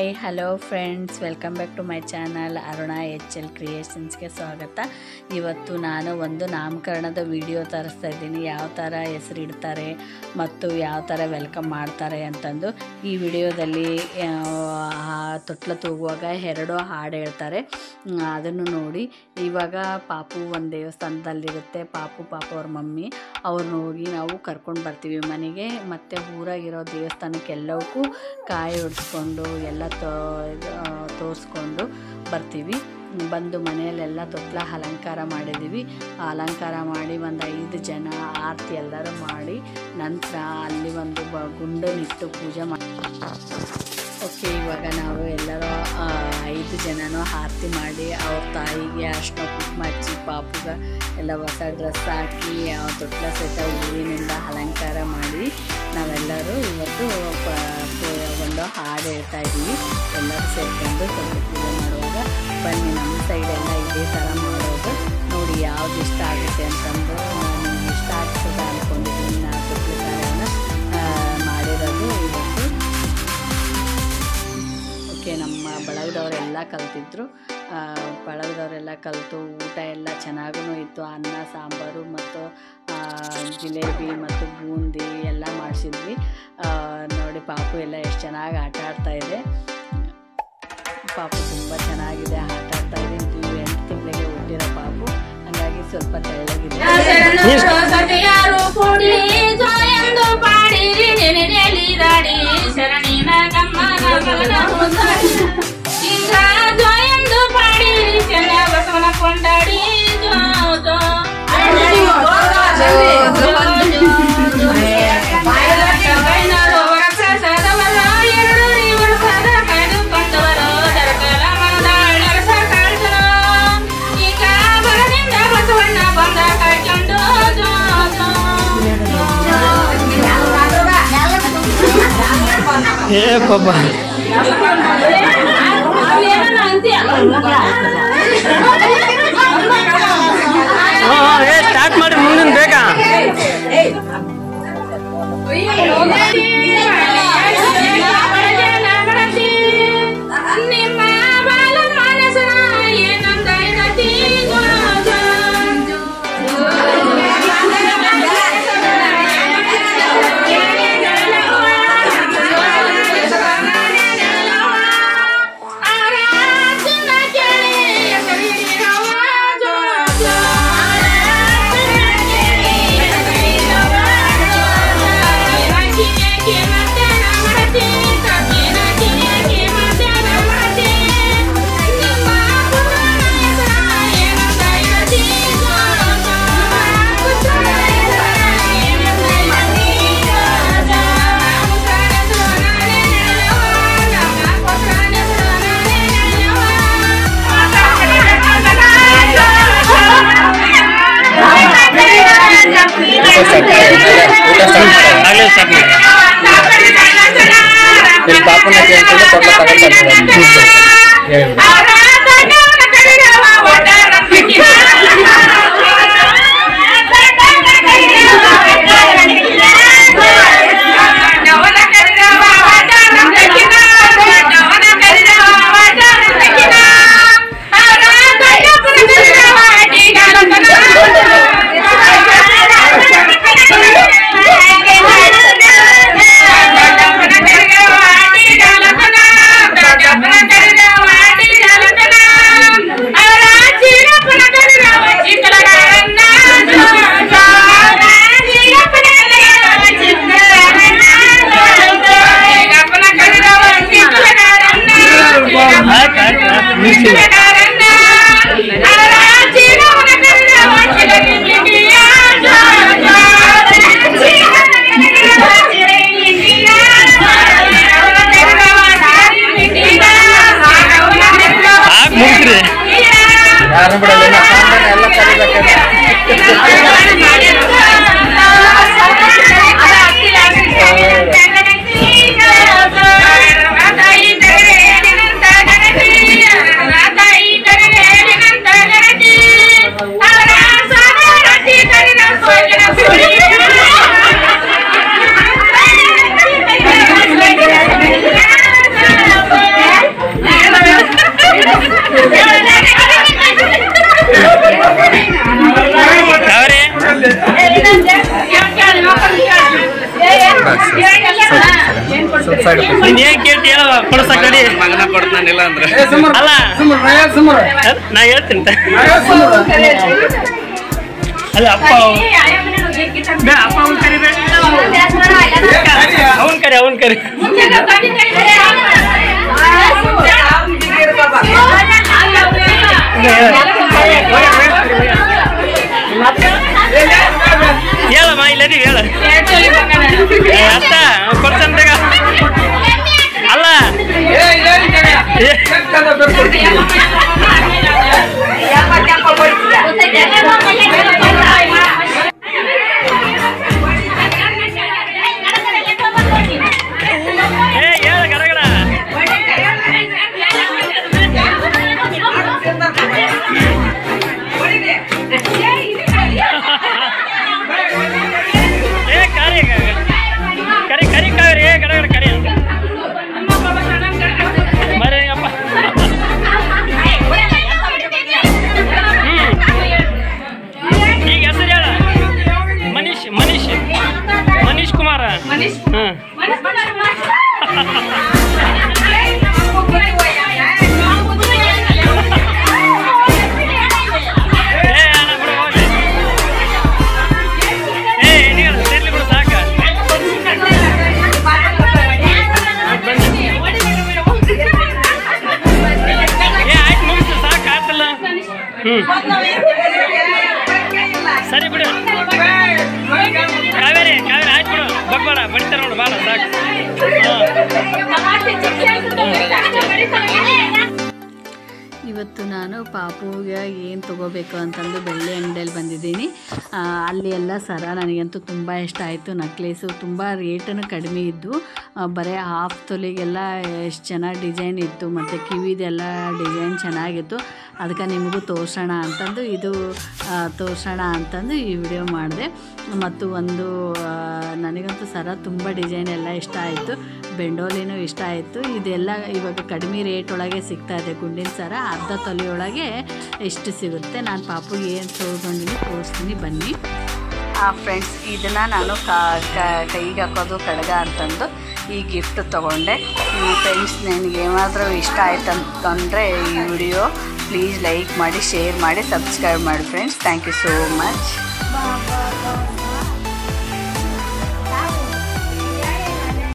Hi hello friends welcome back to my channel Aruna H L ಕ್ರಿಯೇಷನ್ಸ್ಗೆ ಸ್ವಾಗತ ಇವತ್ತು ನಾನು ಒಂದು ನಾಮಕರಣದ ವಿಡಿಯೋ ತರಿಸ್ತಾ ಇದ್ದೀನಿ ಯಾವ ಥರ ಹೆಸರು ಇಡ್ತಾರೆ ಮತ್ತು ಯಾವ ಥರ ವೆಲ್ಕಮ್ ಮಾಡ್ತಾರೆ ಅಂತಂದು ಈ ವಿಡಿಯೋದಲ್ಲಿ ತೊಟ್ಲ ತೂಗುವಾಗ ಎರಡು ಹಾಡು ಹೇಳ್ತಾರೆ ಹ್ಮ್, ಅದನ್ನು ನೋಡಿ ಇವಾಗ ಪಾಪು ಒಂದು ದೇವಸ್ಥಾನದಲ್ಲಿರುತ್ತೆ ಪಾಪು ಪಾಪು ಅವ್ರ ಮಮ್ಮಿ ಅವ್ರನ್ನ ಹೋಗಿ ನಾವು ಕರ್ಕೊಂಡು ಬರ್ತೀವಿ ಮನೆಗೆ ಮತ್ತು ಊರಾಗಿರೋ ದೇವಸ್ಥಾನಕ್ಕೆಲ್ಲವಕ್ಕೂ ಕಾಯಿ ಹೊಡ್ಸ್ಕೊಂಡು ಎಲ್ಲ ತೋ ಇದು, ಆ, ತೋರಿಸ್ಕೊಂಡು ಬರ್ತೀವಿ ಬಂದು ಮನೆಯಲ್ಲೆಲ್ಲ ತೊಟ್ಲ ಅಲಂಕಾರ ಮಾಡಿದ್ದೀವಿ ಆ ಅಲಂಕಾರ ಮಾಡಿ ಒಂದು ಐದು ಜನ ಆರತಿ ಎಲ್ಲರೂ ಮಾಡಿ ನಂತರ ಅಲ್ಲಿ ಒಂದು ಬ ಗುಂಡನಿಟ್ಟು ಪೂಜೆ ಮಾಡಿ ಓಕೆ ಇವಾಗ ನಾವು ಎಲ್ಲರೂ ಆ, ಐದು ಜನನೂ ಆರತಿ ಮಾಡಿ ಅವ್ರ ತಾಯಿಗೆ ಅರ್ಶಿನ ಕುಂಕುಮ ಹಚ್ಚಿ ಪಾಪುಗ ಎಲ್ಲ ಹೊಸ ಡ್ರೆಸ್ ಹಾಕಿ ಆ ತೊಟ್ಲ ಸಹಿತ ಹೂವಿನಿಂದ ಅಲಂಕಾರ ಮಾಡಿ ನಾವೆಲ್ಲರೂ ಇವತ್ತು ಪ- ಪ- ಒಂದು ಹಾಡು ಹೇಳ್ತಾ ಇದ್ದೀವಿ ಎಲ್ಲರೂ ಸೇರ್ಕೊಂಡು ತೊಟ್ಲ ಪೂಜೆ ಮಾಡುವಾಗ ಬನ್ನಿ ನಮ್ಮ ಸೈಡೆಲ್ಲ ಇದೇ ಥರ ಮಾಡೋದು ನೋಡಿ ಯಾವ್ದು ಇಷ್ಟ ಆಗುತ್ತೆ ಅಂತಂದು ನಿಮ್ಗೆ ಇಷ್ಟ ಆಗ್ತದೆ ಅಂದ್ಕೊಂಡಿದ್ದೀನಿ ನಾನು ತೊಟ್ಲ ಕಾರ್ಯನ ಮಾಡಿರೋದು ಇವತ್ತು ಓಕೆ ನಮ್ಮ ಬಳಗದವರೆಲ್ಲ ಕಲ್ತಿದ್ರು ಆ, ಬಳಗದವರೆಲ್ಲ ಕಲಿತು ಊಟ ಎಲ್ಲ ಚೆನ್ನಾಗೂ ಇತ್ತು ಅನ್ನ ಸಾಂಬಾರು ಮತ್ತು ಆ, ಜಿಲೇಬಿ ಮತ್ತು ಬೂಂದಿ ಎಲ್ಲ ಮಾಡಿಸಿದ್ವಿ ನೋಡಿ ಪಾಪು ಎಲ್ಲ ಎಷ್ಟು ಚೆನ್ನಾಗಿ ಆಟ ಆಡ್ತಾ ಇದೆ ಪಾಪು ತುಂಬ ಚೆನ್ನಾಗಿದೆ ಆಟ ಆಡ್ತಾ ಇದೆ ಇದು ಎಂಟು ತಿಂಗಳಿಗೆ ಹುಟ್ಟಿರೋ ಪಾಪು ಹಾಗಾಗಿ ಸ್ವಲ್ಪ ತೆಳ್ಳಗಿದೆ ಸತಿಯಾರು ಕೂಡಿ ಜೋಯಂದು ಪಾಡಿರಿ ನೆನೆನೆಲಿದಾಡಿ ಶರಣಿನ ಗಮ್ಮನ ಮಗನ ಹೊಂದಾಡಿ ಈಗ ಜೋಯಂದು ಪಾಡಿರಿ ಚೆನ್ನ ಬಸವನ ಕೊಂಡಾಡಿ ಜೋ ಜೋ ಕೈನಾರು ವರಸದವರ ಎರಡು ವರ್ಷದ ಕಾಯ್ದುಕೊಂಡವರು ದರಕಲ ಮನದಾಳರಸ ಕಾಳ್ತನ ಈಗ ಬರದಿಂದ ಬಸವಣ್ಣ ಬಂದ ಕಾಯ್ಕೊಂಡು ಜೋ ಜೋ ಏ ಪಾಪ ಅವೇನೋ ಅಂತೀಯ ಏ ಸ್ಟಾರ್ಟ್ ಮಾಡಿ ಮುಂದಿನ ಬೇಗ ನಿಮ್ಮ ಬಾಲ ಮಾನಸನ ಏನಂತ ಏನತಿ ಆಗ್ಲೇ ಸ್ಟಾರ್ಟ್ ಮಾಡಿ ಇಲ್ಲಿ ಪಾಪನ ಕೇಳ್ಕೊಂಡು ತೊಟ್ಲ ತಗೊಂಡ್ಬರ್ತಾರೆ ಆಯ್ತು ಆಯ್ತು ಆಯ್ತು ನಿಲ್ಸಿ. ಸಾಕ್ ಮುಗ್ಸ್ರಿ ಯಾರು ಬಿಡಲ್ಲ ಇನ್ನ ಸಾಂಬಾರ್ ಎಲ್ಲ ಕರಿಬೇಕಾದ್ರೆ ಅವರ ಕೊಡ್ಸ ಕಡಿ ಮಗನ ಕೊಡ್ತಾನಿಲ್ಲ ಅಂದ್ರೆ ಅಲ್ಲ ನಾ ಹೇಳ್ತೀನಿ ತ. ಅಲ್ಲ ಅಪ್ಪ ಅವ್ನ್- ಬೇ, ಅಪ್ಪ ಅವ್ನ್ ಕರಿಬೇ ಅವನ್ ಕರಿ ಅವನ್ ಕರಿ ಹೇಳಮ್ಮ ಇಲ್ಲದಿ ಹೇಳ ಏ, ಅತ್ತ ಕೊಡ್ತಾನ ಬೇಗ ಅಲ್ಲ ಏ, ಏ ಹೇಳ ಗಡಗಡ ಏ ಕರಿ ಕರಿ ಕರಿ ಕಾವೇರಿ ಏ ಗಡಗಡ ಕರಿ ಮರೆ ಅಪ್ಪ ಈಗ ಹೆಸರು ಹೇಳ ಮನೀಶ್ ಮನೀಶ್ ಮನೀಶ್ ಕುಮಾರ ಹ್ಮ್ ಏ ಅಣ್ಣ ಬಿಡು ಹೋಗ್ಲಿ ಏ ನೀನು ಸೇರ್ಲಿ ಬಿಡು ಸಾಕ ಏ ಆಯ್ತು ಮುಗಿಸ್ತು ಸಾಕು ಆಯ್ತಲ್ಲ ಹ್ಞೂ ಸರಿ ಬಿಡು ಕಾವೇರಿ ಕಾವೇರಿ ಆಯ್ತು ಬಿಡು ಬಗ್ಬೇಡ ಬಡಿತಾರ ನೋಡು ಬಾಳ ಸಾಕು ಇವತ್ತು ನಾನು ಪಾಪುಗೆ ಏನು ತೊಗೋಬೇಕು ಅಂತಂದು ಬೆಳ್ಳಿ ಅಂಗಡಿಯಲ್ಲಿ ಬಂದಿದ್ದೀನಿ ಆ, ಅಲ್ಲಿ ಎಲ್ಲ ಸರ ನನಗಂತೂ ತುಂಬ ಇಷ್ಟ ಆಯಿತು ನಕ್ಲೇಸು ತುಂಬ ರೇಟನ್ನು ಕಡಿಮೆ ಇದ್ದು ಆ, ಬರೀ ಹಾಫ್ ತೊಲಿಗೆಲ್ಲ ಎಷ್ಟು ಚೆನ್ನಾಗಿ ಡಿಸೈನ್ ಇತ್ತು ಮತ್ತು ಕಿವಿದೆಲ್ಲ ಡಿಸೈನ್ ಚೆನ್ನಾಗಿತ್ತು ಅದಕ್ಕೆ ನಿಮಗೂ ತೋರ್ಸೋಣ ಅಂತಂದು ಇದು ಆ, ತೋರ್ಸೋಣ ಅಂತಂದು ಈ ವಿಡಿಯೋ ಮಾಡಿದೆ ಮತ್ತು ಒಂದು ಆ, ನನಗಂತೂ ಸರ ತುಂಬ ಡಿಸೈನ್ ಎಲ್ಲ ಇಷ್ಟ ಆಯಿತು ಬೆಂಡೋಲಿನೂ ಇಷ್ಟ ಆಯಿತು ಇದೆಲ್ಲ ಇವಾಗ ಕಡಿಮೆ ರೇಟ್ ಒಳಗೆ ಸಿಗ್ತಾ ಇದೆ ಗುಂಡಿನ ಸರ ಅರ್ಧ ತೊಲೆಯೊಳಗೆ ಎಷ್ಟು ಸಿಗುತ್ತೆ ನಾನು ಪಾಪುಗೆ ಏನು ತೊಗೊಂಡಿನಿ ತೋರಿಸ್ತೀನಿ ಬನ್ನಿ ಫ್ರೆಂಡ್ಸ್ ಇದನ್ನು ನಾನು ಕೈಗೆ ಹಾಕೋದು ಕಡಗ ಅಂತಂದು ಈ ಗಿಫ್ಟ್ ತೊಗೊಂಡೆ ಫ್ರೆಂಡ್ಸ್ ನನಗೆ ಏನಾದರೂ ಇಷ್ಟ ಆಯ್ತು ಅಂತಂದರೆ ಈ ವಿಡಿಯೋ ಪ್ಲೀಸ್ ಲೈಕ್ ಮಾಡಿ ಶೇರ್ ಮಾಡಿ ಸಬ್ಸ್ಕ್ರೈಬ್ ಮಾಡಿ friends thank you so much